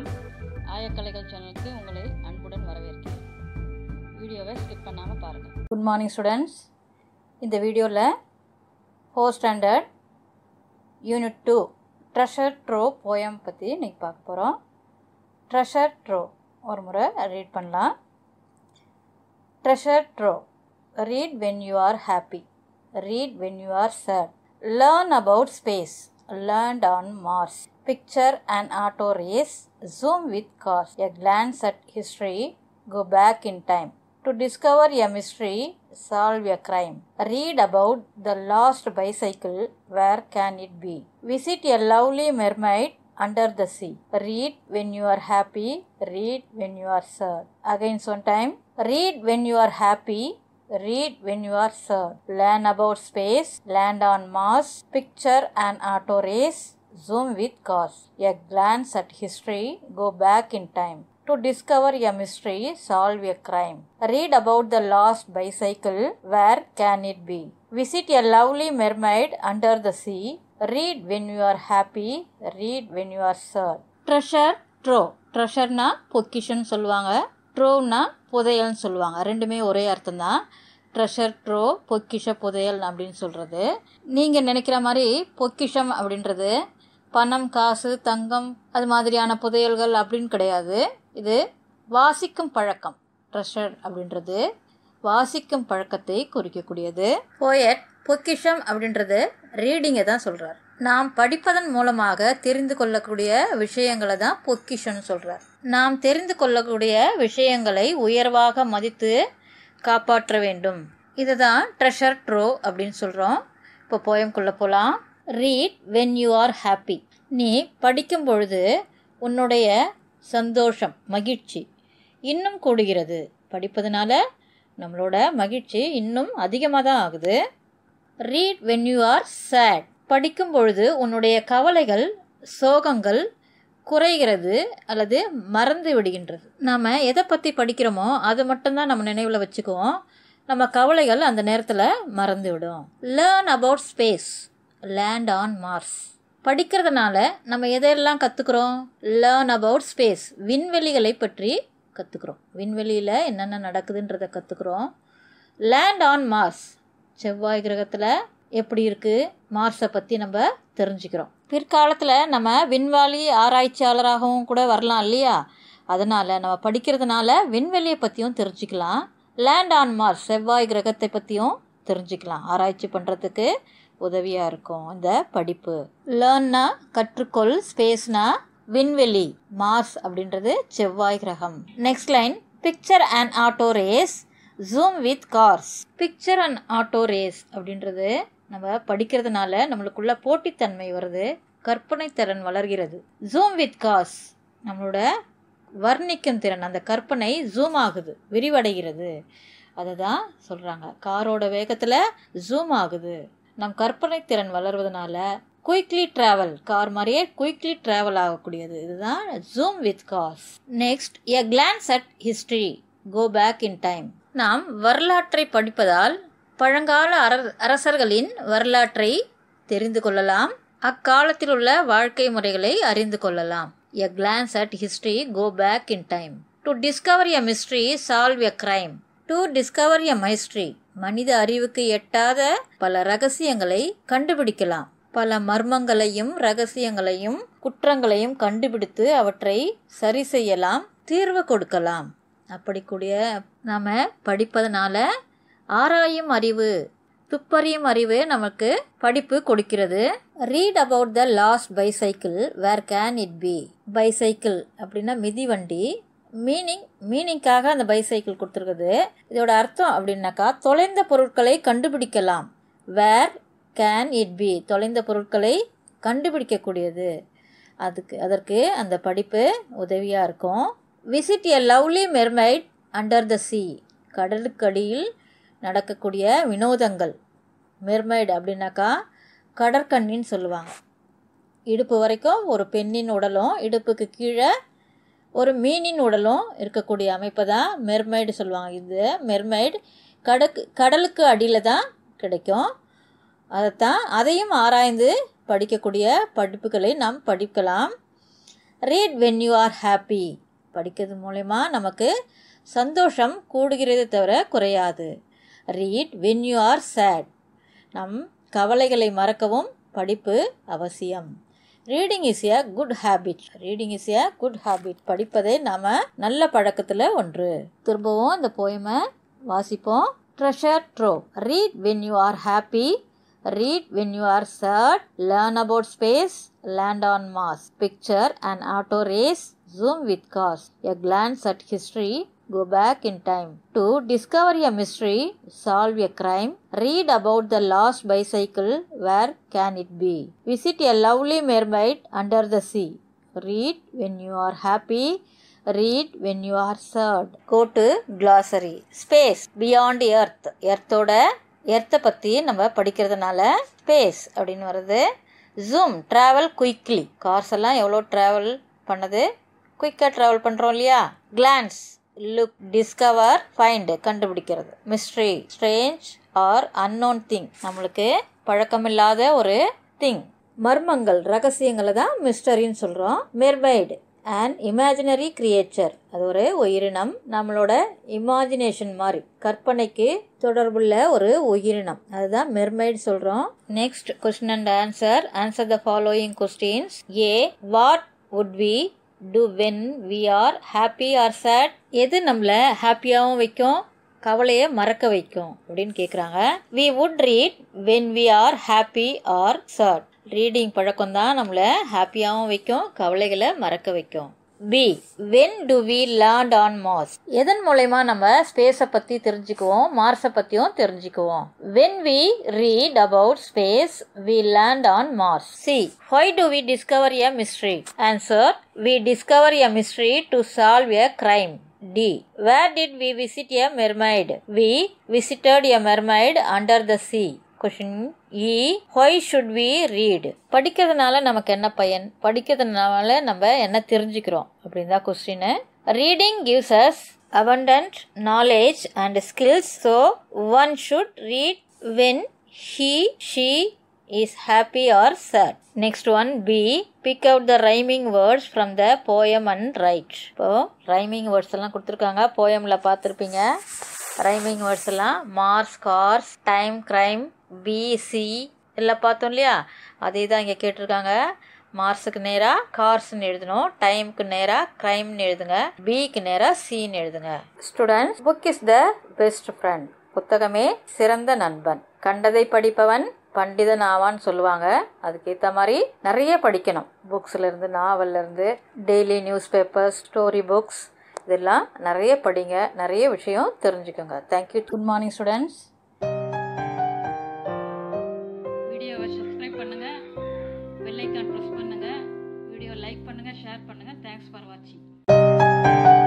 வணக்கம் ஆயக்கலைகள் சேனலுக்கு உங்களை அன்புடன் வரவேற்கிறேன் வீடியோவை ஸ்கிப் பண்ணாமல் பாருங்கள் குட் மார்னிங் ஸ்டூடெண்ட்ஸ் இந்த வீடியோவில் four standard unit two treasure trove poem பற்றி இன்றைக்கி பார்க்க போகிறோம் ட்ரெஷர் ட்ரோ ஒரு முறை ரீட் பண்ணலாம் treasure trove read when you are happy read when you are sad learn about space learned on Mars. Picture an auto race, zoom with cars, a glance at history, go back in time. To discover a mystery, solve a crime. Read about the lost bicycle, where can it be? Visit a lovely mermaid under the sea. Read when you are happy, read when you are sad. Again, one time. Read when you are happy, Read when you are sad. Learn about space. Land on Mars. Picture an auto race. Zoom with cars. A glance at history. Go back in time. To discover a mystery, solve a crime. Read about the lost bicycle. Where can it be? Visit a lovely mermaid under the sea. Read when you are happy. Read when you are sad. Treasure trove ட்ரெஷர்னா பொக்கிஷன்னு சொல்லுவாங்க ட்ரோன்னா புதையல்னு சொல்லுவாங்க ரெண்டுமே ஒரே அர்த்தம் தான் treasure draw பொக்கிஷ புதையல் அப்படின்னு சொல்கிறது நீங்கள் நினைக்கிற மாதிரி பொக்கிஷம் அப்படின்றது பணம் காசு தங்கம் அது மாதிரியான புதையல்கள் அப்படின்னு கிடையாது இது வாசிக்கும் பழக்கம் ட்ரெஷர் அப்படின்றது வாசிக்கும் பழக்கத்தை குறிக்கக்கூடியது போயட் பொக்கிஷம் அப்படின்றது ரீடிங்கை தான் சொல்கிறார் நாம் படிப்பதன் மூலமாக தெரிந்து கொள்ளக்கூடிய விஷயங்களை தான் பொக்கிஷம்னு சொல்கிறார் நாம் தெரிந்து கொள்ளக்கூடிய விஷயங்களை உயர்வாக மதித்து காப்பாற்ற வேண்டும் இதுதான் ட்ரெஷர் ட்ரோ அப்படின்னு சொல்கிறோம் இப்போ போயம்குள்ளே போகலாம் read when you are happy நீ படிக்கும் பொழுது உன்னுடைய சந்தோஷம் மகிழ்ச்சி இன்னும் கூடுகிறது படிப்பதனால நம்மளோட மகிழ்ச்சி இன்னும் அதிகமாக தான் ஆகுது read when you are sad படிக்கும் பொழுது உன்னுடைய கவலைகள் சோகங்கள் குறைகிறது அல்லது மறந்து விடுகின்றது நாம் எதை பற்றி படிக்கிறோமோ அதை மட்டும்தான் நம்ம நினைவில் வச்சுக்குவோம் நம்ம கவலைகள் அந்த நேரத்தில் மறந்து விடும் learn about space land on Mars படிக்கிறதுனால நம்ம எதையெல்லாம் கற்றுக்குறோம் லேர்ன் அபவுட் ஸ்பேஸ் விண்வெளிகளை பற்றி கற்றுக்குறோம் விண்வெளியில் என்னென்ன நடக்குதுன்றதை கற்றுக்குறோம் லேண்ட் ஆன் மார்ஸ் செவ்வாய் கிரகத்தில் எப்படி இருக்குது மார்ஸை பற்றி நம்ம தெரிஞ்சுக்கிறோம் பிற்காலத்தில் நம்ம விண்வெளி ஆராய்ச்சியாளராகவும் கூட வரலாம் இல்லையா அதனால் நம்ம படிக்கிறதுனால விண்வெளியை பற்றியும் தெரிஞ்சுக்கலாம் லேண்ட் ஆன் மார்ஸ் செவ்வாய் கிரகத்தை பற்றியும் தெரிஞ்சுக்கலாம் ஆராய்ச்சி பண்ணுறதுக்கு உதவியாக இருக்கும் இந்த படிப்பு லேர்ன்னா கற்றுக்கொள் ஸ்பேஸ்னா விண்வெளி மார்ஸ் அப்படின்றது செவ்வாய் கிரகம் next line picture and auto race zoom with cars picture and auto race அப்படின்றது நம்ம படிக்கிறதுனால நம்மளுக்குள்ள போட்டித்தன்மை வருது கற்பனை திறன் வளர்கிறது ஜூம் வித் கார்ஸ் நம்மளோட வர்ணிக்கும் திறன் அந்த கற்பனை ஜூம் ஆகுது விரிவடைகிறது அதை தான் சொல்கிறாங்க காரோட வேகத்தில் ஜூம் ஆகுது நம் கற்பனை திறன் வளர்வதனால குயிக்லி ட்ராவல் கார் மாதிரியே குயிக்லி ட்ராவல் ஆகக்கூடியது இதுதான் zoom with cars next a glance at history go back in time நாம் வரலாற்றை படிப்பதால் பழங்கால அர அரசர்களின் வரலாற்றை தெரிந்து கொள்ளலாம் அக்காலத்தில் உள்ள வாழ்க்கை முறைகளை அறிந்து கொள்ளலாம் a glance at history go back in time to discover a mystery solve a crime to discover a mystery மனித அறிவுக்கு எட்டாத பல ரகசியங்களை கண்டுபிடிக்கலாம் பல மர்மங்களையும் ரகசியங்களையும் குற்றங்களையும் கண்டுபிடித்து அவற்றை சரி செய்யலாம் தீர்வு கொடுக்கலாம் அப்படி கூடிய நாம் படிப்பதனால ஆராயும் அறிவு துப்பறியும் அறிவு நமக்கு படிப்பு கொடுக்கிறது read about the lost bicycle where can it be bicycle அப்படின்னா மிதிவண்டி மீனிங் மீனிங்காக அந்த பைசைக்கிள் கொடுத்துருக்குது இதோட அர்த்தம் அப்படின்னாக்கா தொலைந்த பொருட்களை கண்டுபிடிக்கலாம் வேர் கேன் இட் பி தொலைந்த பொருட்களை கண்டுபிடிக்கக்கூடியது அதுக்கு அதற்கு அந்த படிப்பு உதவியாக இருக்கும் visit a lovely mermaid under the sea கடலுக்கடியில் நடக்கக்கூடிய வினோதங்கள் மெர்மைடு அப்படின்னாக்கா கடற்கண்ணின்னு சொல்லுவாங்க இடுப்பு வரைக்கும் ஒரு பெண்ணின் உடலும் இடுப்புக்கு கீழே ஒரு மீனின் உடலும் இருக்கக்கூடிய அமைப்பை தான் மெர்மைடு சொல்லுவாங்க இது மெர்மைடு கடக்கு கடலுக்கு அடியில் தான் கிடைக்கும் அதைத்தான் அதையும் ஆராய்ந்து படிக்கக்கூடிய படிப்புகளை நாம் படிக்கலாம் read when you are happy படிக்கிறது மூலயமா நமக்கு சந்தோஷம் கூடுகிறதே தவிர குறையாது read when you are sad நம் கவலைகளை மறக்கவும் படிப்பு அவசியம் reading is a good habit reading is a good habit படிப்பதே நாம் நல்ல பழக்கத்தில் ஒன்று திரும்பவும் இந்த போயமை வாசிப்போம் treasure trove read when you are happy read when you are sad learn about space land on Mars picture and auto race zoom with cars a glance at history go back in time to discover a mystery solve a crime read about the lost bicycle where can it be visit a lovely mermaid under the sea read when you are happy read when you are sad go to glossary space beyond earth எர்த்தோட எர்த்தை பற்றி நம்ம படிக்கிறதுனால space அப்படின்னு வருது zoom travel quickly cars எல்லாம் எவ்வளோ travel பண்ணுது குயிக்காக ட்ராவல் பண்ணுறோம் இல்லையா கிளான்ஸ் லுக் டிஸ்கவர் ஃபைண்டு கண்டுபிடிக்கிறது mystery strange or unknown thing நம்மளுக்கு பழக்கமில்லாத ஒரு திங் மர்மங்கள் ரகசியங்களை தான் மிஸ்டரின்னு சொல்கிறோம் மெர்மைடு அண்ட் இமேஜினரி கிரியேச்சர் அது ஒரு உயிரினம் நம்மளோட இமேஜினேஷன் மாதிரி கற்பனைக்கு தொடர்புள்ள ஒரு உயிரினம் அதுதான் மெர்மைடு சொல்கிறோம் next question and answer answer the following questions A what would we do when we are happy or sad எது நம்மளை ஹாப்பியாகவும் வைக்கும் கவலையை மறக்க வைக்கும் அப்படின்னு கேட்குறாங்க we would read when we are happy or sad reading பழக்கம் தான் நம்மளை ஹாப்பியாகவும் வைக்கும் கவலைகளை மறக்க வைக்கும் B when do we learn on Mars எதன் மூலயமா நம்ம ஸ்பேஸை பற்றி தெரிஞ்சுக்குவோம் மார்ஸை பற்றியும் தெரிஞ்சுக்குவோம் when we read about space we learn on Mars C why do we discover a mystery answer we discover a mystery to solve a crime D. Where did we visit a mermaid? We visited a mermaid under the sea. Question E why should we read படிக்கிறதுனால நமக்கு என்ன பயன் படிக்கிறதுனால நம்ம என்ன தெரிஞ்சுக்கிறோம் அப்படின்னு தான் question reading gives us abundant knowledge and skills so one should read when he she is happy or sad next one b pick out the rhyming words from the poem and write இப்போ rhyming words எல்லாம் கொடுத்துருக்காங்க போயமில் பார்த்துருப்பீங்க rhyming words எல்லாம் Mars cars time crime பிசி எல்லாம் பார்த்தோம் இல்லையா அதே தான் இங்கே கேட்டிருக்காங்க மார்ஸுக்கு நேராக கார்ஸ்னு எழுதணும் டைமுக்கு நேராக க்ரைம்னு எழுதுங்க பிக்கு நேராக சின்னு எழுதுங்க students book is the best friend புத்தகமே சிறந்த நண்பன் கண்டதை படிப்பவன் பண்டிதன் ஆவான்னு சொல்லுவாங்க அதுக்கேற்ற மாதிரி நிறைய படிக்கணும் புக்ஸ்லேருந்து நாவல்லேருந்து daily newspapers story books இதெல்லாம் நிறைய படிங்க நிறைய விஷயம் தெரிஞ்சுக்கோங்க தேங்க்யூ குட் மார்னிங் ஸ்டூடெண்ட்ஸ் வீடியோவை சப்ஸ்கிரைப் பண்ணுங்கள் பெல் ஐக்கான் ப்ரெஸ் பண்ணுங்கள் வீடியோ லைக் பண்ணுங்கள் ஷேர் பண்ணுங்கள் தேங்க்ஸ் ஃபார் வாட்சிங்